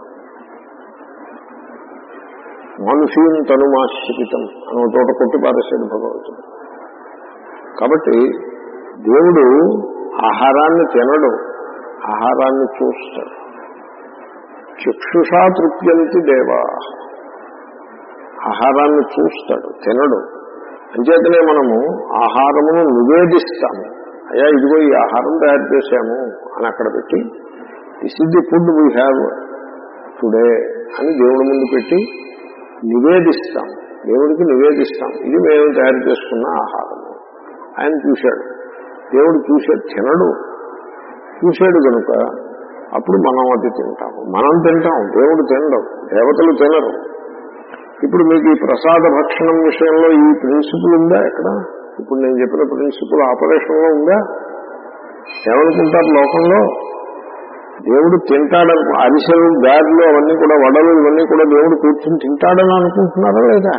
మానుషీం తనుమాశ్రితం అని ఒక చోట కొట్టి పారేశాడు భగవంతుడు కాబట్టి దేవుడు ఆహారాన్ని తినడు ఆహారాన్ని చూస్తాడు చక్షుషా తృప్యంతి దేవా ఆహారాన్ని చూస్తాడు తినడు అంచేతనే మనము ఆహారమును నివేదిస్తాము అయ్యా ఇదిగో ఈ ఆహారం తయారు చేశాము అని అక్కడ పెట్టి this is the food we have today అని దేవుడి ముందు పెట్టి నివేదిస్తాం దేవుడికి నివేదిస్తాం ఇది మేము తయారు చేసుకున్న ఆహారము ఆయన చూశాడు దేవుడు చూశాడు తినడు చూశాడు కనుక అప్పుడు మనం అది తింటాము మనం తింటాం దేవుడు తినడు దేవతలు తినరు ఇప్పుడు మీకు ఈ ప్రసాద భక్షణం విషయంలో ఈ ప్రిన్సిపుల్ ఉందా ఎక్కడ ఇప్పుడు నేను చెప్పిన ప్రిన్సిపుల్ ఆపరేషన్లో ఉందా ఏమనుకుంటారు లోకంలో దేవుడు తింటాడను అరిసెలు గారెలు అవన్నీ కూడా వడలు ఇవన్నీ కూడా దేవుడు కూర్చుని తింటాడని అనుకుంటున్నారా లేదా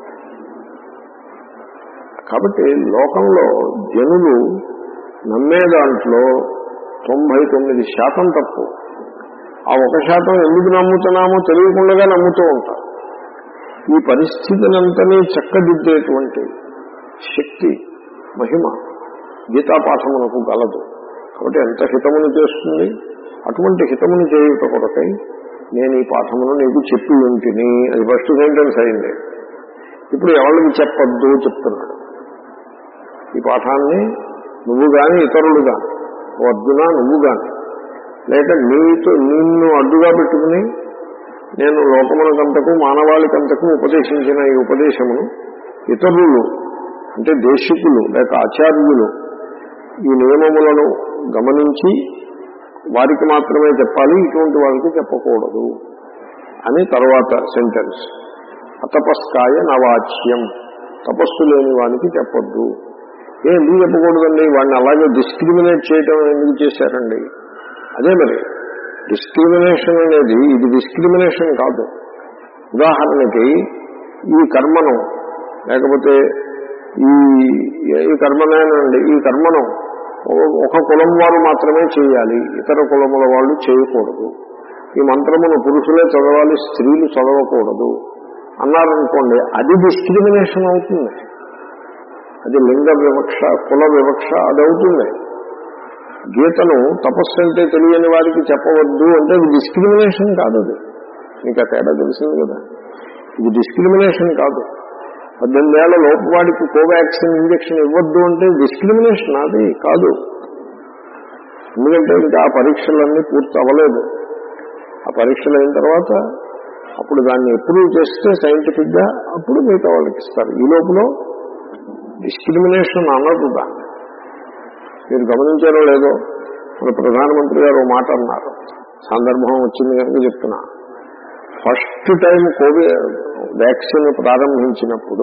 కాబట్టి లోకంలో జనులు నమ్మే దాంట్లో తొంభై తొమ్మిది శాతం తప్పు ఆ ఒక శాతం ఎందుకు నమ్ముతున్నామో తెలియకుండా నమ్ముతూ ఉంటారు ఈ పరిస్థితినంతని చక్కదిద్దేటువంటి శక్తి మహిమ గీతాపాఠమునకు గలదు కాబట్టి ఎంత హితమును చేస్తుంది అటువంటి హితమును చేయుట కొరకై నేను ఈ పాఠమును నీకు చెప్పి ఉంటిని అది ఫస్ట్ సెంటెన్స్ అయింది ఇప్పుడు ఎవరికి చెప్పొద్దు చెప్తున్నాడు ఈ పాఠాన్ని నువ్వు గాని ఇతరులు గాని ఓ అర్జున నువ్వు గాని లేక నీతో నిన్ను అడ్డుగా పెట్టుకుని నేను లోకములకంతకు మానవాళికంతకు ఉపదేశించిన ఈ ఉపదేశమును ఇతరులు అంటే దేశికులు లేక ఆచార్యులు ఈ నియమములను గమనించి వారికి మాత్రమే చెప్పాలి ఇటువంటి వాళ్ళకి చెప్పకూడదు అని తర్వాత సెంటెన్స్ అతపస్కాయ నవాచ్యం తపస్సు లేని వానికి చెప్పొద్దు ఏ ఎందుకు చెప్పకూడదండి వాడిని అలాగే డిస్క్రిమినేట్ చేయటం ఎందుకు చేశారండి అదే మరి డిస్క్రిమినేషన్ అనేది ఇది డిస్క్రిమినేషన్ కాదు ఉదాహరణకి ఈ కర్మను లేకపోతే ఈ ఈ కర్మనేనండి ఈ కర్మను ఒక కులం వారు మాత్రమే చేయాలి ఇతర కులముల వాళ్ళు చేయకూడదు ఈ మంత్రమును పురుషులే చదవాలి స్త్రీలు చదవకూడదు అన్నారనుకోండి అది డిస్క్రిమినేషన్ అవుతుంది అది లింగ వివక్ష కుల వివక్ష అది అవుతుంది గీతను తపస్సు అంటే తెలియని వారికి చెప్పవద్దు అంటే ఇది డిస్క్రిమినేషన్ కాదు అది మీకు ఆ తేడా తెలిసింది కదా ఇది డిస్క్రిమినేషన్ కాదు పద్దెనిమిది ఏళ్ల లోపు వాడికి కోవాక్సిన్ ఇంజక్షన్ ఇవ్వద్దు అంటే డిస్క్రిమినేషన్ అది కాదు ఎందుకంటే ఇంకా ఆ పరీక్షలన్నీ పూర్తి అవ్వలేదు ఆ పరీక్షలు అయిన తర్వాత అప్పుడు దాన్ని అప్రూవ్ చేస్తే సైంటిఫిక్ గా అప్పుడు మిగతా వాళ్ళకి ఇస్తారు ఈ లోపల డిస్క్రిమినేషన్ అనదు దాన్ని మీరు గమనించారో లేదో మన ప్రధానమంత్రి గారు ఓ మాట అన్నారు సందర్భం వచ్చింది కనుక చెప్తున్నా ఫస్ట్ టైం కోవిడ్ వ్యాక్సిన్ ప్రారంభించినప్పుడు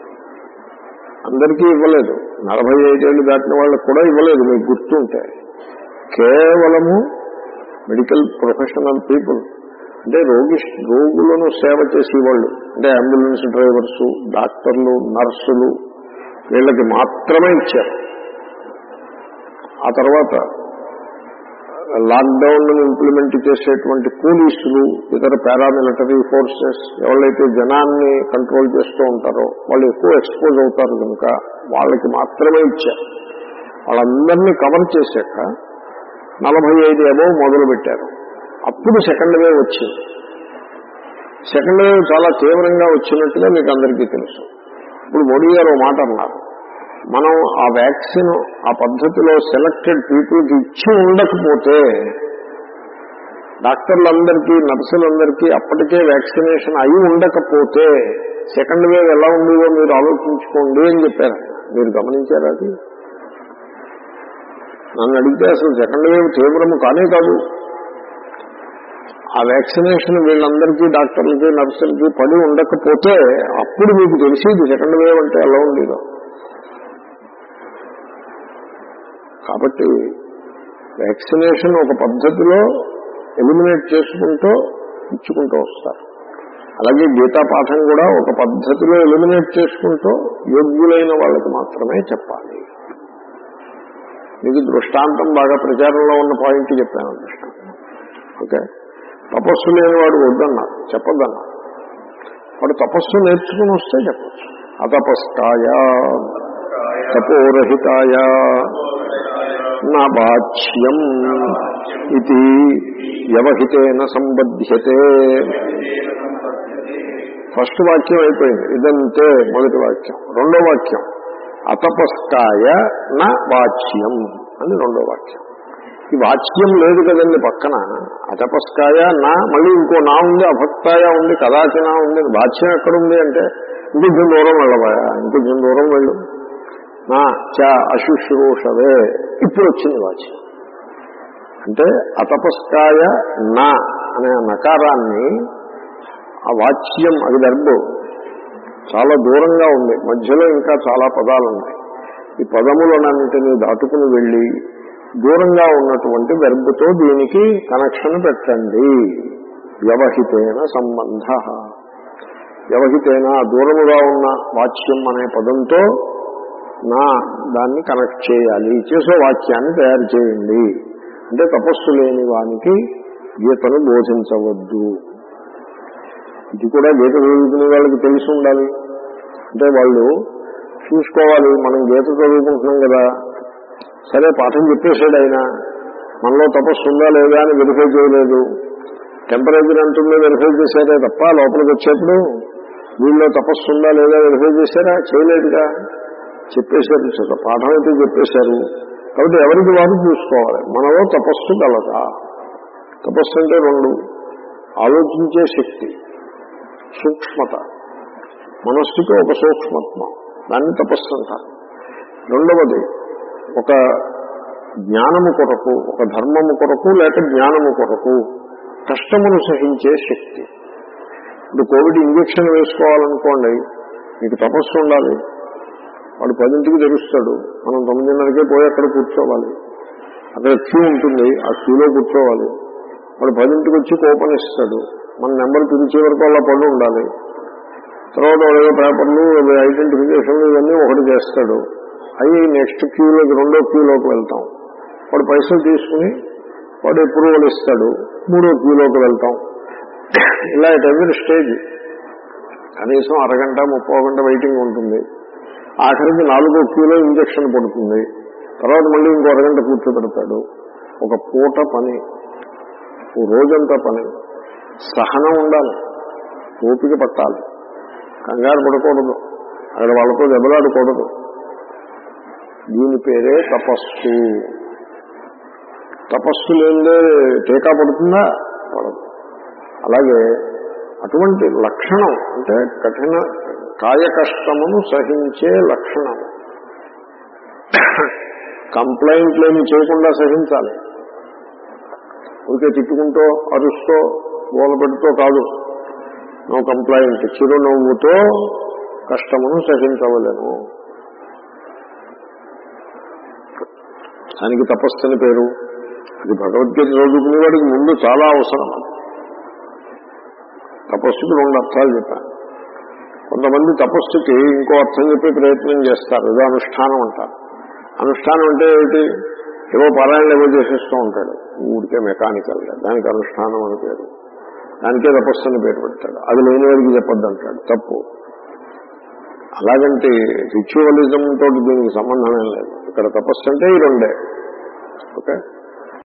అందరికీ ఇవ్వలేదు నలభై ఐదేళ్లు దాటిన వాళ్ళకి కూడా ఇవ్వలేదు మీకు గుర్తుంటే కేవలము మెడికల్ ప్రొఫెషనల్ పీపుల్ అంటే రోగి రోగులను సేవ చేసేవాళ్ళు అంటే అంబులెన్స్ డ్రైవర్సు డాక్టర్లు నర్సులు వీళ్ళకి మాత్రమే ఇచ్చారు ఆ తర్వాత లాక్డౌన్ ఇంప్లిమెంట్ చేసేటువంటి పోలీసులు ఇతర పారామిలిటరీ ఫోర్సెస్ ఎవరైతే జనాన్ని కంట్రోల్ చేస్తూ ఉంటారో వాళ్ళు ఎక్కువ ఎక్స్పోజ్ అవుతారు కనుక వాళ్ళకి మాత్రమే ఇచ్చారు వాళ్ళందరినీ కవర్ చేశాక నలభై ఐదు అబౌవ్ మొదలు పెట్టారు అప్పుడు సెకండ్ వేవ్ వచ్చింది సెకండ్ వేవ్ చాలా తీవ్రంగా వచ్చినట్టుగా మీకు అందరికీ తెలుసు ఇప్పుడు మోడీ గారు ఓ మాట అన్నారు మనం ఆ వ్యాక్సిన్ ఆ పద్ధతిలో సెలెక్టెడ్ పీపుల్కి ఇచ్చి ఉండకపోతే డాక్టర్లందరికీ నర్సులందరికీ అప్పటికే వ్యాక్సినేషన్ అయి ఉండకపోతే సెకండ్ వేవ్ ఎలా ఉండేదో మీరు ఆలోచించుకోండి అని చెప్పారు మీరు గమనించారా అది నన్ను అడిగితే అసలు సెకండ్ వేవ్ తీవ్రము కానే కాదు ఆ వ్యాక్సినేషన్ వీళ్ళందరికీ డాక్టర్లకి నర్సులకి పడి ఉండకపోతే అప్పుడు మీకు తెలిసేది సెకండ్ వేవ్ అంటే ఎలా ఉండేదో కాబట్టి వ్యాక్సినేషన్ ఒక పద్ధతిలో ఎలిమినేట్ చేసుకుంటూ ఇచ్చుకుంటూ వస్తారు అలాగే గీతా పాఠం కూడా ఒక పద్ధతిలో ఎలిమినేట్ చేసుకుంటూ యోగ్యులైన వాళ్ళకి మాత్రమే చెప్పాలి మీకు దృష్టాంతం బాగా ప్రచారంలో ఉన్న పాయింట్ చెప్పాను దృష్టాంతం ఓకే తపస్సు లేని వాడు వద్దన్నారు చెప్పొద్దన్నారు వాడు తపస్సు నేర్చుకుని వస్తే చెప్పచ్చు అతపస్కాయ తపోరహితాయ నా బాచ్యం ఇది వ్యవహితేన సంబధ్యతే ఫస్ట్ వాక్యం అయిపోయింది ఇదంతే మొదటి వాక్యం రెండో వాక్యం అతపస్కాయ నా వాచ్యం అని రెండో వాక్యం ఈ వాచ్యం లేదు కదండి పక్కన అతపస్కాయ నా మళ్ళీ ఇంకో నా ఉంది అభక్తాయ ఉంది కదాచన ఉంది వాచ్యం ఎక్కడుంది అంటే ఇంకొంచెం దూరం వెళ్ళబోయా ఇంకొంచెం దూరం వెళ్ళు నా చ అశుశ్రూషవే ఇప్పుడు వచ్చింది వాచ్యం అంటే అతపస్కాయ నా అనే నకారాన్ని ఆ వాచ్యం అది వెర్బు చాలా దూరంగా ఉంది మధ్యలో ఇంకా చాలా పదాలు ఉన్నాయి ఈ పదములన్నింటినీ దాటుకుని వెళ్ళి దూరంగా ఉన్నటువంటి వెర్బుతో దీనికి కనెక్షన్ పెట్టండి వ్యవహితేన సంబంధ వ్యవహితేన దూరముగా ఉన్న వాచ్యం అనే పదంతో నా దాన్ని కనెక్ట్ చేయాలి చేసే వాక్యాన్ని తయారు చేయండి అంటే తపస్సు లేని వానికి గీతను బోధించవద్దు ఇది కూడా గీత చదువుకునే వాళ్ళకి తెలిసి ఉండాలి అంటే వాళ్ళు చూసుకోవాలి మనం గీత చదువుకుంటున్నాం కదా సరే పాఠం చెప్పేసాడు ఆయన మనలో తపస్సు ఉందా లేదా అని వెరిఫై చేయలేదు టెంపరేచర్ అంటుందో వెరిఫై చేశారే తప్ప లోపలికి వచ్చేప్పుడు వీళ్ళలో తపస్సు ఉందా లేదా వెరిఫై చేశారా చేయలేదుగా చెప్పేశారు చక్క పాఠం అయితే చెప్పేశారు కాబట్టి ఎవరికి వారు చూసుకోవాలి మనలో తపస్సు గలదా తపస్సు అంటే రెండు ఆలోచించే శక్తి సూక్ష్మత మనస్సుకి ఒక సూక్ష్మత్వం దాన్ని తపస్సు అంటారు రెండవది ఒక జ్ఞానము కొరకు ఒక ధర్మము కొరకు లేక జ్ఞానము కొరకు కష్టమును సహించే శక్తి ఇప్పుడు కోవిడ్ ఇంజక్షన్ వేసుకోవాలనుకోండి మీకు తపస్సు ఉండాలి వాడు పదింటికి తెలుస్తాడు మనం తొమ్మిదిన్నరకే పోయి అక్కడ కూర్చోవాలి అక్కడ క్యూ ఉంటుంది ఆ క్యూలో కూర్చోవాలి వాడు పదింటికి వచ్చి కూపన్ ఇస్తాడు మన నెంబర్ పిలిచే వరకు అలా పడి ఉండాలి తర్వాత వాడు పేపర్లు ఐడెంటిఫికేషన్లు ఇవన్నీ ఒకటి చేస్తాడు అవి నెక్స్ట్ క్యూలోకి రెండో క్యూలోకి వెళ్తాం వాడు పైసలు తీసుకుని వాడు అప్రూవల్ ఇస్తాడు మూడో క్యూలోకి వెళ్తాం ఇలా ఎట్ ఎవరి స్టేజ్ కనీసం అరగంట ముప్పో గంట వెయిటింగ్ ఉంటుంది ఆఖరికి నాలుగో క్యూలో ఇంజక్షన్ పడుతుంది తర్వాత మళ్ళీ ఇంకో అరగంట కూర్చోబెడతాడు ఒక పూట పని ఓ రోజంతా పని సహనం ఉండాలి ఓపిక పట్టాలి కంగారు పడకూడదు అక్కడ వాళ్ళతో దెబ్బలాడకూడదు దీని పేరే తపస్సు తపస్సు లేదే టీకా పడుతుందా పడదు అలాగే అటువంటి లక్షణం అంటే కఠిన కాయ కష్టమును సహించే లక్షణం కంప్లైంట్లేమి చేయకుండా సహించాలి ఊరికే తిట్టుకుంటూ అరుస్తూ గోల పెడుతూ కాదు నో కంప్లైంట్ చిరునవ్వుతో కష్టమును సహించవలేను దానికి తపస్సు అని పేరు అది భగవద్గీత చదువుకునే వాడికి ముందు చాలా అవసరం అది తపస్సుకి రెండు అర్థాలు చెప్పాను కొంతమంది తపస్సుకి ఇంకో అర్థం చెప్పే ప్రయత్నం చేస్తారు ఏదో అనుష్ఠానం అంటారు అనుష్ఠానం అంటే ఏమిటి ఏవో పారాయణలు ఏవో చేసేస్తూ ఉంటాడు ఊరికే మెకానికల్గా దానికి అనుష్ఠానం అని పేరు దానికే తపస్సు అని పేరు పెడతాడు అది లేని వాడికి చెప్పొద్దు అంటాడు తప్పు అలాగంటే రిచువలిజం తోటి దీనికి సంబంధం ఏం లేదు ఇక్కడ తపస్సు అంటే ఈ రెండే ఓకే